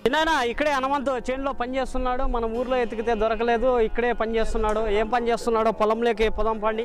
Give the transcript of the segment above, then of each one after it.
నాయనా ఇక్కడే హనుమంతు చేనులో పని చేస్తున్నాడు మన ఊర్లో ఎతికితే దొరకలేదు ఇక్కడే పని చేస్తున్నాడు ఏం పని చేస్తున్నాడో పొలంలోకి పొలం పండి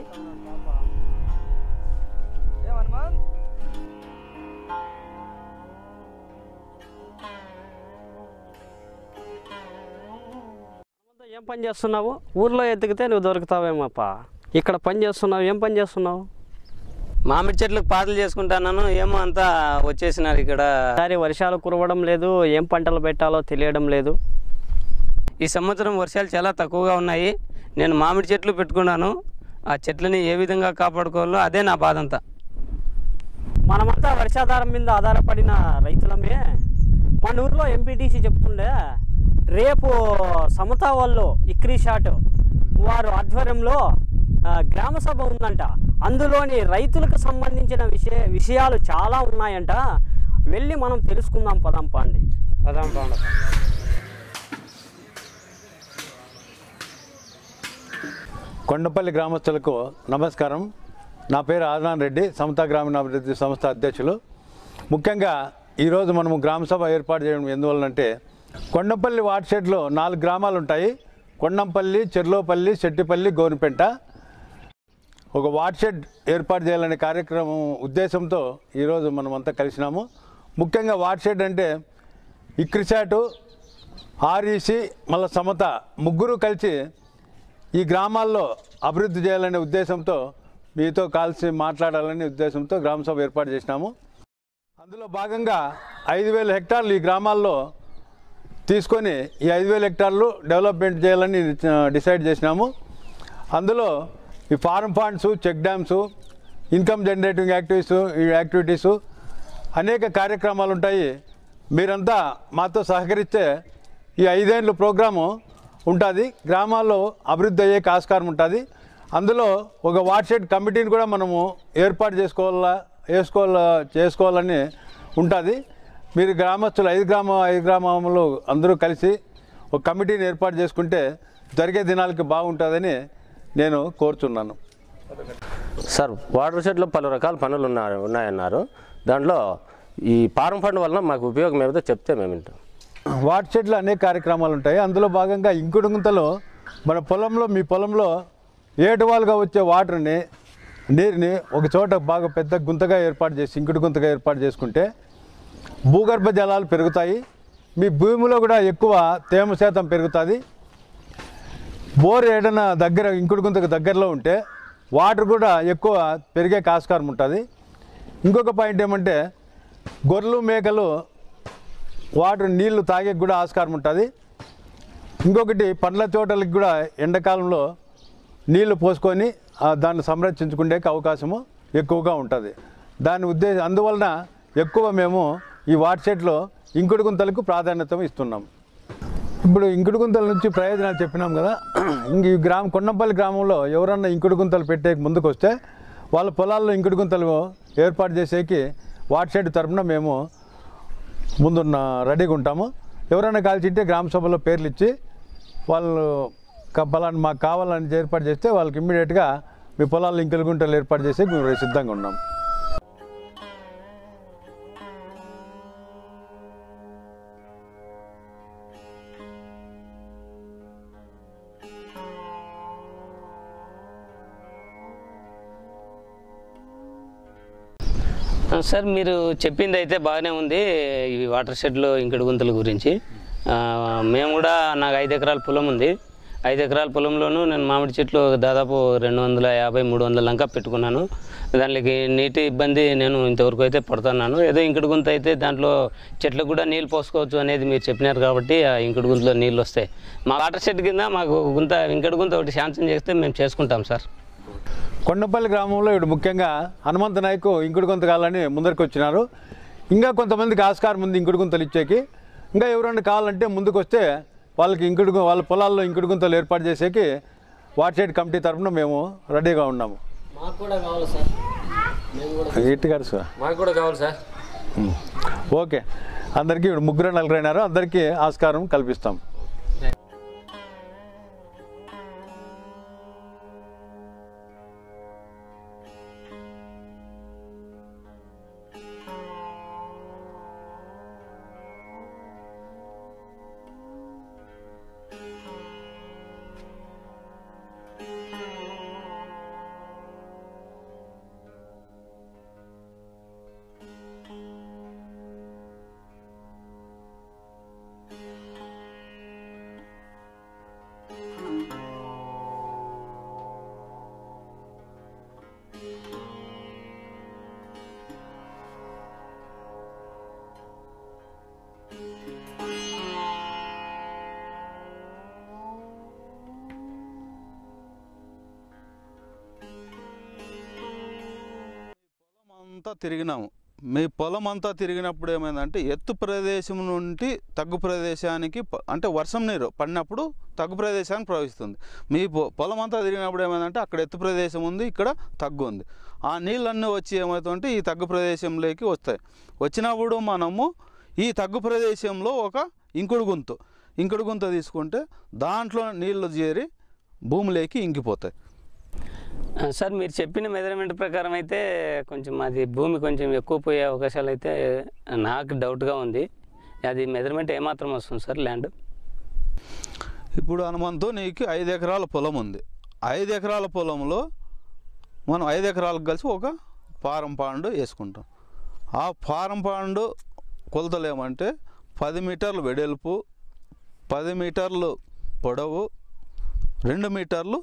హనుమంతు, ఏం పని చేస్తున్నావు ఊర్లో ఎతికితే నువ్వు దొరుకుతావేమప్ప ఇక్కడ పని చేస్తున్నావు ఏం పని చేస్తున్నావు మామిడి చెట్లకు పాతలు చేసుకుంటాను ఏమో అంతా వచ్చేసినారు ఇక్కడ ఈసారి వర్షాలు కురవడం లేదు ఏం పంటలు పెట్టాలో తెలియడం లేదు ఈ సంవత్సరం వర్షాలు చాలా తక్కువగా ఉన్నాయి నేను మామిడి చెట్లు పెట్టుకున్నాను ఆ చెట్లని ఏ విధంగా కాపాడుకోవాలో అదే నా బాధ అంతా మనమంతా వర్షాధారం మీద ఆధారపడిన రైతులమే మన ఊర్లో ఎంపీటీసీ చెప్తుండే రేపు సమతా వాళ్ళు ఇక్రీ షాట్ వారు ఆధ్వర్యంలో ఆ, గ్రామ సభ ఉందంట అందులోని రైతులకు సంబంధించిన విషయ విషయాలు చాలా ఉన్నాయంట వెళ్ళి మనం తెలుసుకుందాం పదాం పాండి పదాం పాండ కొండపల్లి గ్రామస్తులకు నమస్కారం నా పేరు ఆదినాన్ రెడ్డి సమతా గ్రామీణాభివృద్ధి సంస్థ అధ్యక్షులు ముఖ్యంగా ఈరోజు మనము గ్రామ సభ ఏర్పాటు చేయడం ఎందువలనంటే కొండపల్లి వార్డ్ షెడ్లో నాలుగు గ్రామాలు ఉంటాయి కొండంపల్లి చెర్లోపల్లి శెట్టిపల్లి గోనిపెంట ఒక వార్డ్ షెడ్ ఏర్పాటు చేయాలనే కార్యక్రమం ఉద్దేశంతో ఈరోజు మనం అంతా కలిసినాము ముఖ్యంగా వార్డ్ షెడ్ అంటే ఇక్రిసాటు ఆర్ఈసి మళ్ళీ సమత ముగ్గురు కలిసి ఈ గ్రామాల్లో అభివృద్ధి చేయాలనే ఉద్దేశంతో మీతో కలిసి మాట్లాడాలనే ఉద్దేశంతో గ్రామ సభ ఏర్పాటు చేసినాము అందులో భాగంగా ఐదు వేల హెక్టార్లు ఈ గ్రామాల్లో తీసుకొని ఈ ఐదు వేల హెక్టార్లు డెవలప్మెంట్ చేయాలని ఆ, డిసైడ్ చేసినాము అందులో ఈ farm funds check dams income generating activities ఈ యాక్టివిటీస్ అనేక కార్యక్రమాలు ఉంటాయి మీరంతా మాతో సహకరిస్తే ఈ ఐదేళ్ళు ప్రోగ్రాము ఉంటుంది గ్రామాల్లో అభివృద్ధి అయ్యే ఆస్కారం ఉంటుంది అందులో ఒక వాట్సెట్ కమిటీని కూడా మనము ఏర్పాటు చేసుకోవాలా వేసుకోవాలా చేసుకోవాలని ఉంటుంది మీరు గ్రామస్తులు ఐదు గ్రామ ఐదు గ్రామములు అందరూ కలిసి ఒక కమిటీని ఏర్పాటు చేసుకుంటే జరిగే దినాలకి బాగుంటుందని నేను కోరుతున్నాను సార్ వాటర్ షెడ్లో పలు రకాల పనులు ఉన్నారు ఉన్నాయన్నారు దాంట్లో ఈ పారం ఫండ్ వలన మాకు ఉపయోగం ఏమిటో చెప్తే మేము వింటాం వాట్సెట్లో అనేక కార్యక్రమాలు ఉంటాయి అందులో భాగంగా ఇంకుడు గుంతలో మన పొలంలో మీ పొలంలో ఏటువాలుగా వచ్చే వాటర్ని నీరుని ఒక చోట బాగా పెద్ద గుంతగా ఏర్పాటు చేసి ఇంకుడు గుంతగా ఏర్పాటు చేసుకుంటే భూగర్భ జలాలు పెరుగుతాయి మీ భూమిలో కూడా ఎక్కువ తేమ శాతం పెరుగుతుంది బోర్ ఏదైనా దగ్గర ఇంకుడు గుంతకు దగ్గరలో ఉంటే వాటర్ కూడా ఎక్కువ పెరిగే ఆస్కారం ఉంటుంది ఇంకొక పాయింట్ ఏమంటే గొర్రెలు మేకలు వాటర్ నీళ్లు తాగే కూడా ఆస్కారం ఉంటుంది ఇంకొకటి పండ్ల తోటలకు కూడా ఎండాకాలంలో నీళ్లు పోసుకొని ఆ, దాన్ని సంరక్షించుకునే అవకాశము ఎక్కువగా ఉంటుంది దాని ఉద్దేశం అందువలన ఎక్కువ మేము ఈ వాట్సెట్లో ఇంకుడు గుంతలకు ప్రాధాన్యత ఇస్తున్నాం ఇప్పుడు ఇంకుడు గుంతల నుంచి ప్రయోజనాలు చెప్పినాం కదా ఇంక ఈ గ్రామం కొండంపల్లి గ్రామంలో ఎవరన్నా ఇంకుడు గుంతలు పెట్టే ముందుకు వస్తే వాళ్ళ పొలాల్లో ఇంకుడు గుంతలు ఏర్పాటు చేసేకి వాట్సెట్ తరపున మేము ముందున్న రెడీగా ఉంటాము ఎవరైనా కాల్చింటే గ్రామ సభలో పేర్లు ఇచ్చి వాళ్ళు క- పలానా మాకు కావాలని ఏర్పాటు చేస్తే వాళ్ళకి ఇమ్మీడియట్గా మీ పొలాల్లో ఇంకులు గుంటలు ఏర్పాటు చేసి మేము సిద్ధంగా ఉన్నాం ఆ, సార్ మీరు చెప్పింది అయితే బాగానే ఉంది ఈ వాటర్ షెడ్లు ఇంకటి గుంతల గురించి ఆ, మేము కూడా నాకు ఐదు ఎకరాల పొలం ఉంది ఐదు ఎకరాల పొలంలోనూ నేను మామిడి చెట్లు దాదాపు రెండు వందల యాభై మూడు వందల లంకా పెట్టుకున్నాను దానికి నీటి ఇబ్బంది నేను ఇంతవరకు అయితే పడుతున్నాను ఏదో ఇంకటి గుంత అయితే దాంట్లో చెట్లకు కూడా నీళ్ళు పోసుకోవచ్చు అనేది మీరు చెప్పినారు కాబట్టి ఆ ఇంకటి గుంతలో నీళ్ళు వస్తాయి మా వాటర్ షెడ్ కింద మాకు ఒక గుంత ఇంకటి గుంత ఒకటి శాంక్షన్ చేస్తే మేము చేసుకుంటాం సార్ కొండపల్లి గ్రామంలో ఇప్పుడు ముఖ్యంగా హనుమంత నాయకు ఇంకుడు గుంత కావాలని ముందరికి వచ్చినారు ఇంకా కొంతమందికి ఆస్కారం ఉంది ఇంకుడు గుంతలు ఇచ్చేకి ఇంకా ఎవరైనా కావాలంటే ముందుకు వస్తే వాళ్ళకి ఇంకుడు గు- వాళ్ళ పొలాల్లో ఇంకుడు గుంతలు ఏర్పాటు చేసేకి వాట్సైడ్ కమిటీ తరఫున మేము రెడీగా ఉన్నాము మాకు కూడా కావాలి సార్ ఇట్టి గారు సార్ మాకు కూడా కావాలి సార్ ఓకే అందరికీ ఇప్పుడు ముగ్గురు నలుగురు అయినారు అందరికీ ఆస్కారం కల్పిస్తాం అంతా తిరిగినాము మీ పొలం అంతా తిరిగినప్పుడు ఏమైందంటే ఎత్తు ప్రదేశం నుండి తగ్గు ప్రదేశానికి ప- అంటే వర్షం నీరు పడినప్పుడు తగ్గు ప్రదేశానికి ప్రవహిస్తుంది మీ పొ- పొలం అంతా తిరిగినప్పుడు ఏమైందంటే అక్కడ ఎత్తు ప్రదేశం ఉంది ఇక్కడ తగ్గు ఉంది ఆ నీళ్ళన్నీ వచ్చి ఏమవుతుందంటే ఈ తగ్గు ప్రదేశంలోకి వస్తాయి వచ్చినప్పుడు మనము ఈ తగ్గు ప్రదేశంలో ఒక ఇంకుడు గుంత ఇంకుడు గుంత తీసుకుంటే దాంట్లో నీళ్లు చేరి భూమిలోకి ఇంకిపోతాయి ఆ, సార్ మీరు చెప్పిన మెజర్మెంట్ ప్రకారం అయితే కొంచెం అది భూమి కొంచెం ఎక్కువ పోయే అవకాశాలు అయితే నాకు డౌట్గా ఉంది అది మెజర్మెంట్ ఏమాత్రం వస్తుంది సార్ ల్యాండ్ ఇప్పుడు హనుమంతు నీకు ఐదు ఎకరాల పొలం ఉంది ఐదు ఎకరాల పొలంలో మనం ఐదు ఎకరాలకు కలిసి ఒక ఫారం పాండు వేసుకుంటాం ఆ ఫారం పాండు కొలతలు ఏమంటే పది మీటర్లు వెడల్పు పది మీటర్లు పొడవు రెండు మీటర్లు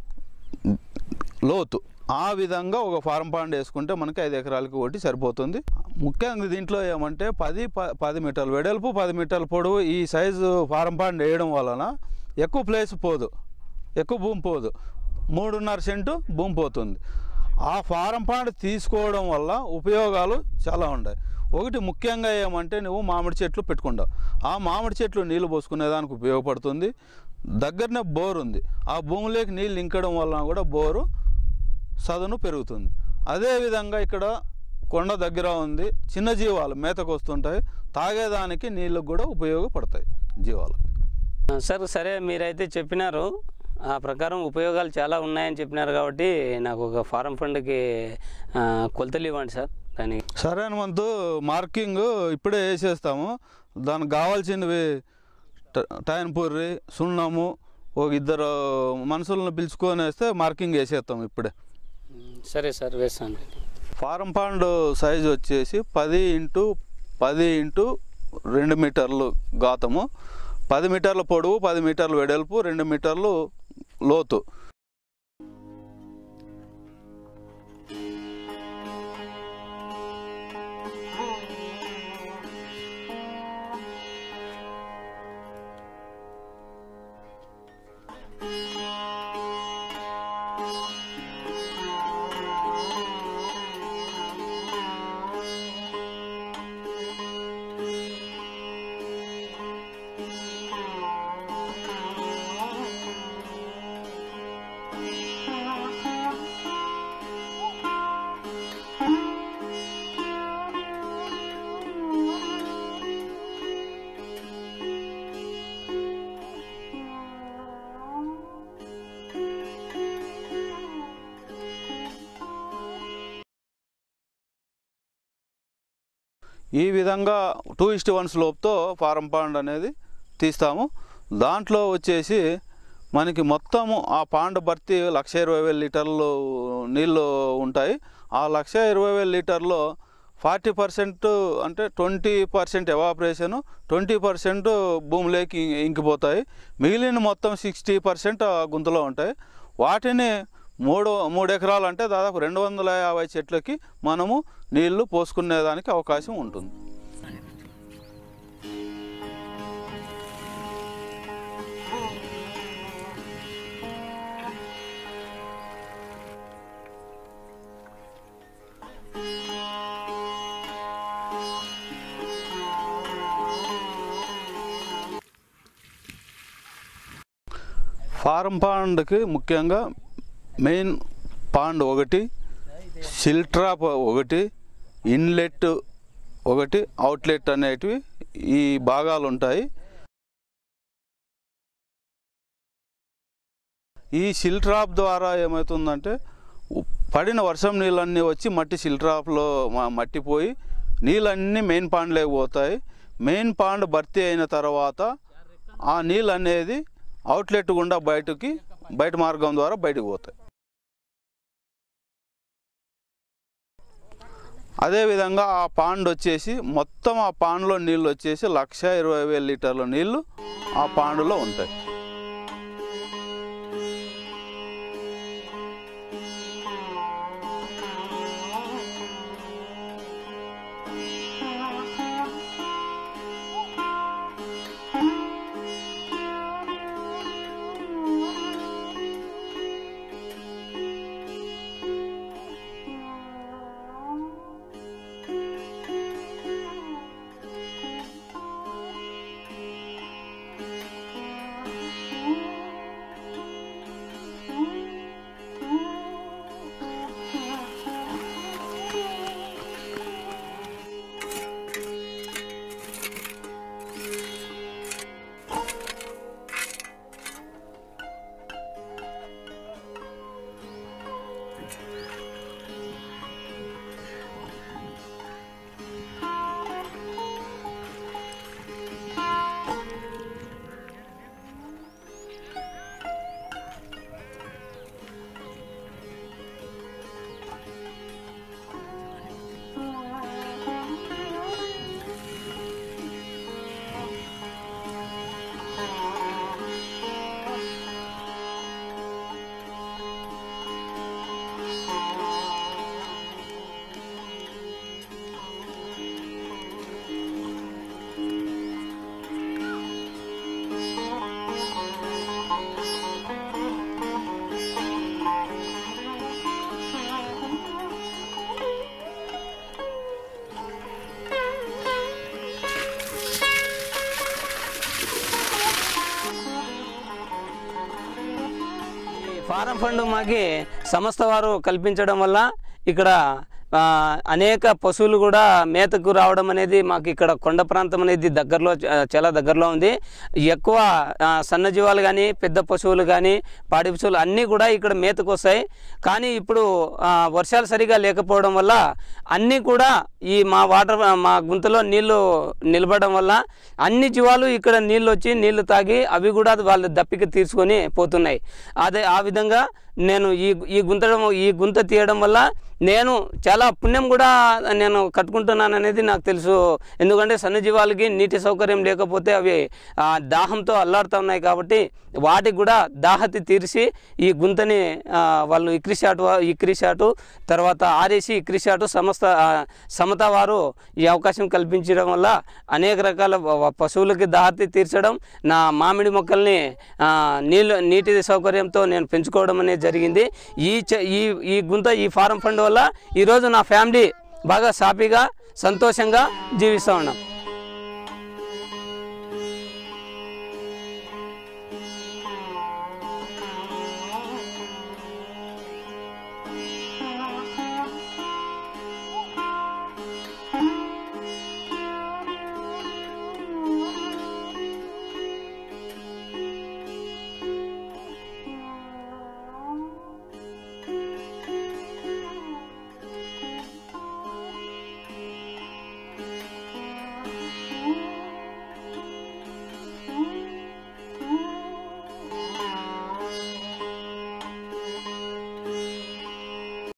లోతు ఆ విధంగా ఒక ఫారం పాండ్ వేసుకుంటే మనకి ఐదు ఎకరాలకి ఒకటి సరిపోతుంది ముఖ్యంగా దీంట్లో ఏమంటే పది ప- పది మీటర్లు వెడల్పు పది మీటర్ల పొడవు ఈ సైజు ఫారం పాండ్ వేయడం వలన ఎక్కువ ప్లేస్ పోదు ఎక్కువ భూమి పోదు మూడున్నర సెంటు భూమి పోతుంది ఆ ఫారం పాండ్ తీసుకోవడం వల్ల ఉపయోగాలు చాలా ఉన్నాయి ఒకటి ముఖ్యంగా ఏమంటే నువ్వు మామిడి చెట్లు పెట్టుకుంటావు ఆ మామిడి చెట్లు నీళ్లు పోసుకునే దానికి ఉపయోగపడుతుంది దగ్గరనే బోర్ ఉంది ఆ భూమిలోకి నీళ్ళు ఇంకడం వలన కూడా బోరు సదును పెరుగుతుంది అదేవిధంగా ఇక్కడ కొండ దగ్గర ఉంది చిన్న జీవాలు మేతకు వస్తుంటాయి తాగేదానికి నీళ్ళకు కూడా ఉపయోగపడతాయి జీవాలకు ఆ, సార్ సరే మీరైతే చెప్పినారు ఆ ప్రకారం ఉపయోగాలు చాలా ఉన్నాయని చెప్పినారు కాబట్టి నాకు ఒక ఫారం ఫండ్కి ఆ, కొలతలు ఇవ్వండి సార్ దానికి సరే హనుమంతు మార్కింగ్ ఇప్పుడే వేసేస్తాము దానికి కావాల్సినవి ట- టైన్ పూర్రి సున్నము ఒక ఇద్దరు మనుషులను పిలుచుకొని వేస్తే మార్కింగ్ వేసేస్తాం ఇప్పుడే సరే సార్ వేస్తాను ఫారం పాండ్ సైజు వచ్చేసి పది ఇంటూ పది ఇంటూ రెండు మీటర్లు గాతము పది మీటర్ల పొడవు పది మీటర్లు వెడల్పు రెండు మీటర్లు లోతు ఈ విధంగా టూ ఇస్ట్ వన్ స్లోప్తో ఫారం పాండ్ అనేది తీస్తాము దాంట్లో వచ్చేసి మనకి మొత్తము ఆ పాండ్ భర్తీ లక్ష ఇరవై వేల లీటర్లు నీళ్ళు ఉంటాయి ఆ లక్ష ఇరవై వేల లీటర్లో ఫార్టీ పర్సెంట్ అంటే twenty percent evaporation twenty percent భూమిలోకి ఇం- ఇంకిపోతాయి మిగిలిన మొత్తం సిక్స్టీ పర్సెంట్ గుంతలో ఉంటాయి వాటిని మూడు మూడు ఎకరాలు అంటే దాదాపు రెండు వందల యాభై చెట్లకి మనము నీళ్లు పోసుకునేదానికి అవకాశం ఉంటుంది ఫారం పాండ్కి ముఖ్యంగా మెయిన్ పాండ్ ఒకటి సిల్ట్రాప్ ఒకటి ఇన్లెట్ ఒకటి అవుట్లెట్ అనేటివి ఈ భాగాలు ఉంటాయి ఈ సిల్ట్రాప్ ద్వారా ఏమవుతుందంటే ఉ- పడిన వర్షం నీళ్ళన్నీ వచ్చి మట్టి సిల్ట్రాప్లో మ- మట్టిపోయి నీళ్ళన్నీ మెయిన్ పాండ్లోకి పోతాయి మెయిన్ పాండ్ భర్తీ అయిన తర్వాత ఆ నీళ్ళు అనేది అవుట్లెట్ గుండా బయటకి బయట మార్గం ద్వారా బయటకు పోతాయి అదేవిధంగా ఆ పాండ్ వచ్చేసి మొత్తం ఆ పాండ్లో నీళ్ళు వచ్చేసి లక్ష ఇరవై వేల లీటర్ల నీళ్ళు ఆ పాండులో ఉంటాయి ఫారం ఫండ్ మాకి సంస్థ వారు కల్పించడం వల్ల ఇక్కడ ఆ, అనేక పశువులు కూడా మేతకు రావడం అనేది మాకు ఇక్కడ కొండ ప్రాంతం అనేది దగ్గరలో చ- చాలా దగ్గరలో ఉంది ఎక్కువ ఆ, సన్నజీవాలు కానీ పెద్ద పశువులు కానీ పాడి పశువులు అన్నీ కూడా ఇక్కడ మేతకు వస్తాయి కానీ ఇప్పుడు ఆ, వర్షాలు సరిగా లేకపోవడం వల్ల అన్నీ కూడా ఈ మా వాటర్ మా గుంతలో నీళ్లు నిలబడడం వల్ల అన్ని జీవాలు ఇక్కడ నీళ్ళు వచ్చి నీళ్లు తాగి అవి కూడా వాళ్ళ దప్పిక తీర్చుకొని పోతున్నాయి అదే ఆ విధంగా నేను ఈ ఈ గుంతడం ఈ గుంత తీయడం వల్ల నేను చాలా పుణ్యం కూడా నేను కట్టుకుంటున్నాను అనేది నాకు తెలుసు ఎందుకంటే సన్నజీవాలకి నీటి సౌకర్యం లేకపోతే అవి ఆ, దాహంతో అల్లాడుతూ ఉన్నాయి కాబట్టి వాటికి కూడా దాహతి తీర్చి ఈ గుంతని ఆ, వాళ్ళు ఇక్రిషాటు వా- ఇక్రిషాటు తర్వాత ఆర్ఏసి ఇక్రిషాటు సంస్థ ఆ, సమత వారు ఈ అవకాశం కల్పించడం వల్ల అనేక రకాల వ- వ- పశువులకి దాహతి తీర్చడం నా మామిడి మొక్కల్ని ఆ, నీళ్ళు నీటి సౌకర్యంతో నేను పెంచుకోవడం అనేది జరిగింది ఈ చ- ఈ ఈ గుంత ఈ ఫారం ఫండ్ వల్ల ఈరోజు నా ఫ్యామిలీ బాగా సాఫీగా సంతోషంగా జీవిస్తూ ఉన్నాం